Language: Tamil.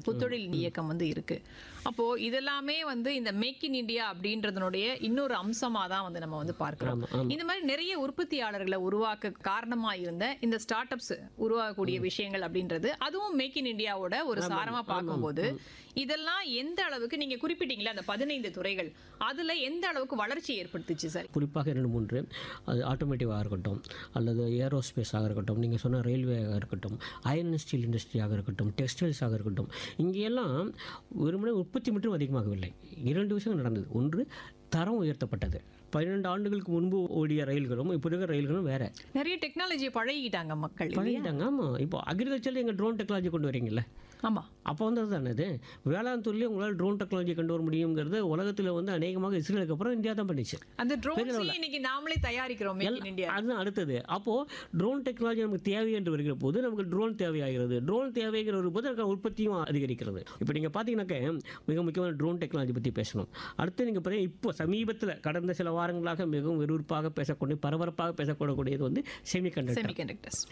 புத்தொழில் இயக்கம் வந்து இருக்கு அப்போ இதெல்லாமே வந்து இந்த மேக் இன் இந்தியா அப்படின்றதனுடைய இன்னொரு அம்சமா தான் வந்து நம்ம வந்து பார்க்கிறோம் ஆமா, ஆமா. இந்த மாதிரி நிறைய உற்பத்தியாளர்களை உருவாக்க காரணமா இருந்த இந்த ஸ்டார்ட் அப்ஸ் உருவாக்கக்கூடிய விஷயங்கள் அப்படின்றது அதுவும் மேக் இன் இந்தியாவோட ஒரு சாரமா பார்க்கும்போது இதெல்லாம் எந்த அளவுக்கு நீங்க குறிப்பிட்டீங்களா அந்த பதினைந்து துறைகள் அதுல எந்த அளவுக்கு வளர்ச்சி ஏற்படுத்துச்சு சார் குறிப்பாக இரண்டு மூன்று அது ஆட்டோமேட்டிவாக இருக்கட்டும் அல்லது ஏரோஸ்பேஸாக இருக்கட்டும் நீங்கள் சொன்ன ரயில்வேயாக இருக்கட்டும் அயர்ன் அண்ட் ஸ்டீல் இண்டஸ்ட்ரியாக இருக்கட்டும் டெக்ஸ்டைல்ஸாக இருக்கட்டும் இங்கெல்லாம் வெறுமனே உற்பத்தி மட்டும் அதிகமாகவில்லை இரண்டு விஷயங்கள் நடந்தது ஒன்று தரம் உயர்த்தப்பட்டது பன்னிரெண்டு ஆண்டுகளுக்கு முன்பு ஓடிய ரயில்களும் இப்போ இருக்கிற ரயில்களும் வேற நிறைய டெக்னாலஜியை பழகிட்டாங்க மக்கள் இல்லையா? பழகிட்டாங்க ஆமாம் இப்போ அக்ரிகல்ச்சரில் எங்கள் ட்ரோன் டெக்னாலஜி கொண்டு வரீங்கல்ல ஆமா அப்போ வந்து அதுதானே இது வேளாண் துறையிலே உங்களால் ட்ரோன் டெக்னாலஜி கொண்டு வர முடியுங்கிறது உலகத்தில் வந்து அநேகமாக இஸ்ரேலுக்கு அப்புறம் இந்தியா தான் பண்ணிச்சு அந்த ட்ரோன்ஸ் இன்னைக்கு நாமளே தயாரிக்கிறோம் மேக் இன் இந்தியா அதுதான் அடுத்தது அப்போது ட்ரோன் டெக்னாலஜி நமக்கு தேவை என்று வருகிற போது நமக்கு ட்ரோன் தேவையாகிறது ட்ரோன் தேவைங்கிற ஒரு போது அதுக்கான உற்பத்தியும் அதிகரிக்கிறது இப்போ நீங்கள் பார்த்தீங்கன்னாக்க மிக முக்கியமான ட்ரோன் டெக்னாலஜி பற்றி பேசணும் அடுத்து நீங்கள் பார்த்தீங்கன்னா இப்போ சமீபத்தில் கடந்த சில வாரங்களாக மிகவும் விறுவிறுப்பாக பேசக்கூடிய பரபரப்பாக பேசக்கூடக்கூடியது வந்து செமிகண்டக்டர் செமிகண்டக்டர்ஸ்